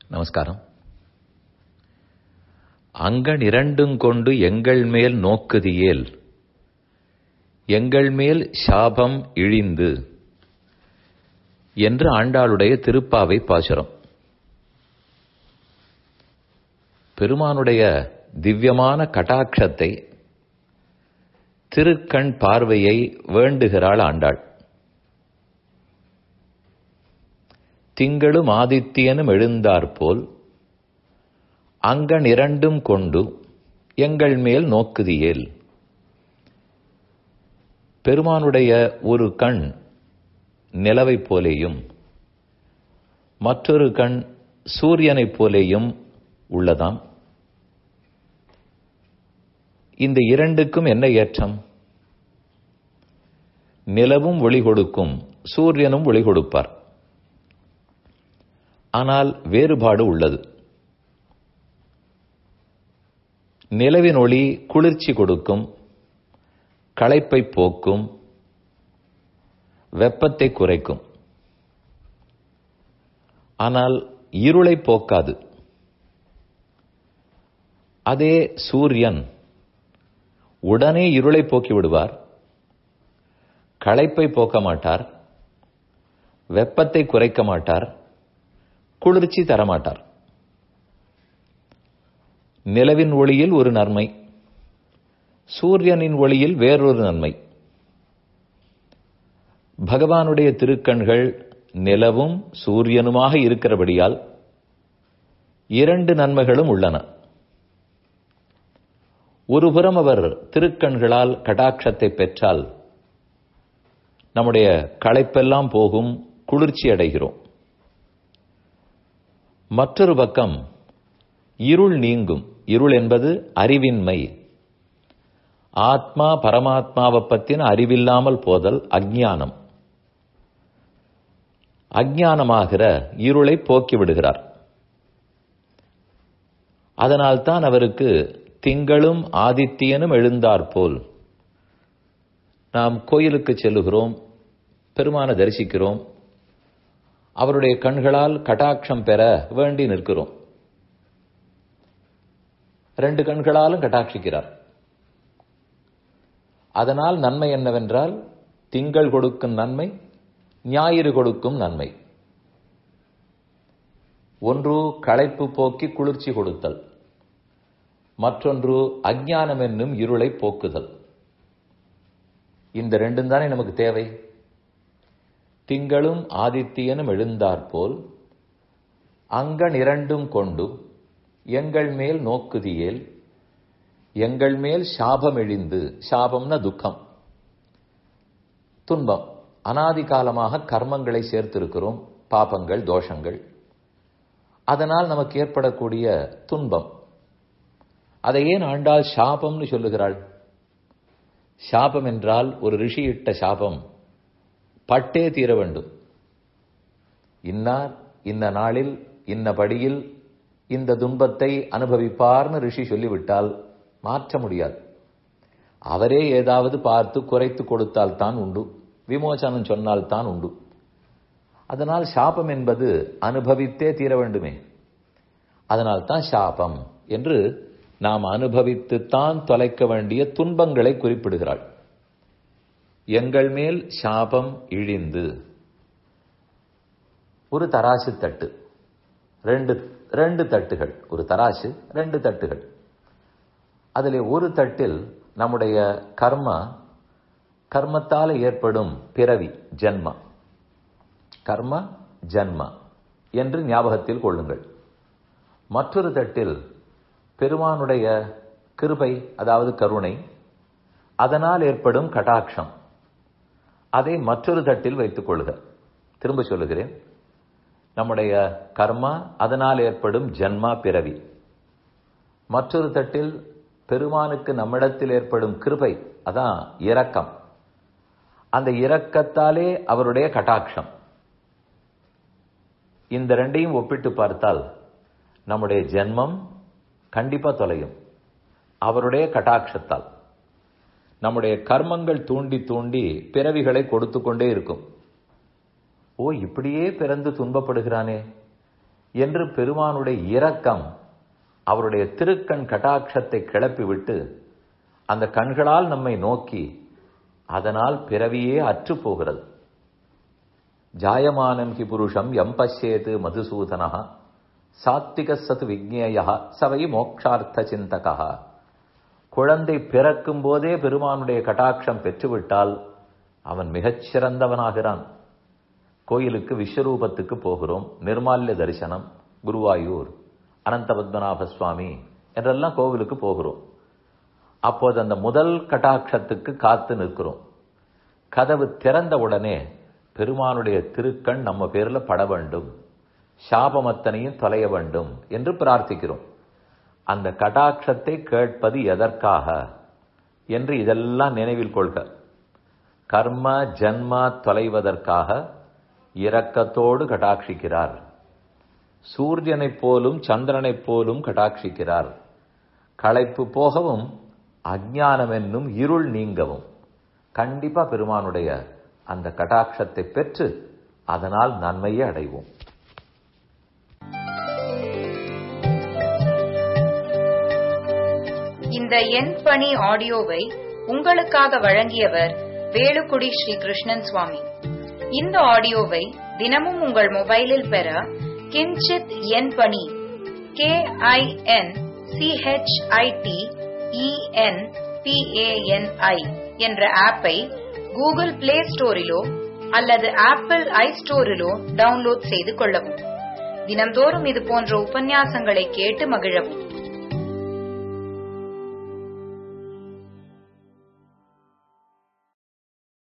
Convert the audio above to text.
நமஸ்காரம் அங்கன் இரண்டுங் கொண்டு எங்கள் மேல் நோக்குதியேல் எங்கள் மேல் சாபம் இழிந்து என்று ஆண்டாளுடைய திருப்பாவை பாசுரம் பெருமானுடைய திவ்யமான கட்டாட்சத்தை திருக்கண் பார்வையை வேண்டுகிறாள் ஆண்டாள் திங்களும் ஆதித்யனும் எழுந்தாற்போல் அங்கன் இரண்டும் கொண்டு எங்கள் மேல் நோக்குதியேல் பெருமானுடைய ஒரு கண் நிலவைப் போலேயும் மற்றொரு கண் சூரியனைப் போலேயும் உள்ளதாம் இந்த இரண்டுக்கும் என்ன ஏற்றம் நிலவும் ஒளி கொடுக்கும் சூரியனும் ஒளி கொடுப்பார் ஆனால் வேறுபாடு உள்ளது நிலவின் ஒளி குளிர்ச்சி கொடுக்கும் களைப்பை போக்கும் வெப்பத்தை குறைக்கும் ஆனால் இருளை போக்காது அதே சூரியன் உடனே இருளை போக்கி விடுவார் களைப்பை போக்க மாட்டார் வெப்பத்தை குறைக்க மாட்டார் குளிர்ச்சி தரமாட்டார் நிலவின் ஒளியில் ஒரு நன்மை சூரியனின் ஒளியில் வேறொரு நன்மை பகவானுடைய திருக்கண்கள் நிலவும் சூரியனுமாக இருக்கிறபடியால் இரண்டு நன்மைகளும் உள்ளன ஒருபுறம் அவர் திருக்கண்களால் கடாட்சத்தை பெற்றால் நம்முடைய களைப்பெல்லாம் போகும் குளிர்ச்சி அடைகிறோம் மற்றொரு பக்கம் இருள் நீங்கும் இருள் என்பது அறிவின்மை ஆத்மா பரமாத்மாவை பற்றின அறிவில்லாமல் போதல் அஜ்ஞானம் அஜ்ஞானமாகிற இருளை போக்கி விடுகிறார் அதனால்தான் அவருக்கு திங்களும் ஆதித்யனும் எழுந்தாற்போல் நாம் கோயிலுக்கு செல்லுகிறோம் பெருமான தரிசிக்கிறோம் அவருடைய கண்களால் கட்டாட்சம் பெற வேண்டி நிற்கிறோம் ரெண்டு கண்களாலும் கட்டாட்சிக்கிறார் அதனால் நன்மை என்னவென்றால் திங்கள் கொடுக்கும் நன்மை ஞாயிறு கொடுக்கும் நன்மை ஒன்று களைப்பு போக்கி குளிர்ச்சி கொடுத்தல் மற்றொன்று அஜ்ஞானம் என்னும் இருளை போக்குதல் இந்த ரெண்டும் தானே நமக்கு தேவை திங்களும் ஆதித்யனும் எழுந்தாற்போல் அங்கன் இரண்டும் கொண்டு எங்கள் மேல் நோக்குதியேல் எங்கள் மேல் சாபம் எழிந்து சாபம்னா துக்கம் துன்பம் அனாதி காலமாக கர்மங்களை சேர்த்திருக்கிறோம் பாபங்கள் தோஷங்கள் அதனால் நமக்கு ஏற்படக்கூடிய துன்பம் அதை ஏன் ஆண்டாள் சாபம்னு சொல்லுகிறாள் சாபம் என்றால் ஒரு ரிஷியிட்ட சாபம் பட்டே தீர வேண்டும் இன்னார் இன்ன நாளில் இன்ன படியில் இந்த துன்பத்தை அனுபவிப்பார்னு ரிஷி சொல்லிவிட்டால் மாற்ற முடியாது அவரே ஏதாவது பார்த்து குறைத்து கொடுத்தால் தான் உண்டு விமோசனம் சொன்னால் தான் உண்டு அதனால் சாபம் என்பது அனுபவித்தே தீர வேண்டுமே அதனால் தான் சாபம் என்று நாம் அனுபவித்துத்தான் தொலைக்க வேண்டிய துன்பங்களை குறிப்பிடுகிறாள் எங்கள் மேல் சாபம் இழிந்து ஒரு தராசு தட்டு ரெண்டு ரெண்டு தட்டுகள் ஒரு தராசு ரெண்டு தட்டுகள் அதில் ஒரு தட்டில் நம்முடைய கர்மா கர்மத்தால் ஏற்படும் பிறவி ஜன்மா கர்ம ஜன்மா என்று ஞாபகத்தில் கொள்ளுங்கள் மற்றொரு தட்டில் பெருமானுடைய கிருபை அதாவது கருணை அதனால் ஏற்படும் கட்டாட்சம் அதை மற்றொரு தட்டில் வைத்துக் கொள்ளுக திரும்ப சொல்லுகிறேன் நம்முடைய கர்மா அதனால் ஏற்படும் ஜன்மா பிறவி மற்றொரு தட்டில் பெருமானுக்கு நம்மிடத்தில் ஏற்படும் கிருபை அதான் இரக்கம் அந்த இரக்கத்தாலே அவருடைய கட்டாட்சம் இந்த ரெண்டையும் ஒப்பிட்டு பார்த்தால் நம்முடைய ஜென்மம் கண்டிப்பா தொலையும் அவருடைய கட்டாட்சத்தால் நம்முடைய கர்மங்கள் தூண்டி தூண்டி பிறவிகளை கொடுத்து கொண்டே இருக்கும் ஓ இப்படியே பிறந்து துன்பப்படுகிறானே என்று பெருமானுடைய இரக்கம் அவருடைய திருக்கண் கட்டாட்சத்தை கிளப்பிவிட்டு அந்த கண்களால் நம்மை நோக்கி அதனால் பிறவியே அற்று போகிறது ஜாயமானம் கி புருஷம் எம் பசியேது மதுசூதனா சாத்விக சத்து விக்னேயா சவை மோக்ஷார்த்த சிந்தகா குழந்தை பிறக்கும் போதே பெருமானுடைய கட்டாட்சம் பெற்றுவிட்டால் அவன் மிகச் சிறந்தவனாகிறான் கோயிலுக்கு விஸ்வரூபத்துக்கு போகிறோம் நிர்மால்ய தரிசனம் குருவாயூர் அனந்த பத்மநாப சுவாமி என்றெல்லாம் கோவிலுக்கு போகிறோம் அப்போது அந்த முதல் கட்டாட்சத்துக்கு காத்து நிற்கிறோம் கதவு திறந்த உடனே பெருமானுடைய திருக்கண் நம்ம பேர்ல பட வேண்டும் சாபமத்தனையும் தொலைய வேண்டும் என்று பிரார்த்திக்கிறோம் அந்த கடாட்சத்தை கேட்பது எதற்காக என்று இதெல்லாம் நினைவில் கொள்க கர்ம ஜன்ம தொலைவதற்காக இரக்கத்தோடு கடாட்சிக்கிறார் சூரியனைப் போலும் சந்திரனைப் போலும் கடாட்சிக்கிறார் களைப்பு போகவும் அஜானம் என்னும் இருள் நீங்கவும் கண்டிப்பா பெருமானுடைய அந்த கடாட்சத்தை பெற்று அதனால் நன்மையை அடைவோம் இந்த எண் பணி ஆடியோவை உங்களுக்காக வழங்கியவர் வேலுக்குடி ஸ்ரீ கிருஷ்ணன் சுவாமி இந்த ஆடியோவை தினமும் உங்கள் மொபைலில் பெற கிஞ்சித் எண் பணி கே ஐ என் சிஹெச்ஐடி இஎன் பிஏஎன்ஐ என்ற ஆப்பை கூகுள் பிளே ஸ்டோரிலோ அல்லது ஆப்பிள் ஐ ஸ்டோரிலோ டவுன்லோட் செய்து கொள்ளவும் தினம்தோறும் இது போன்ற உபன்யாசங்களை கேட்டு மகிழவும்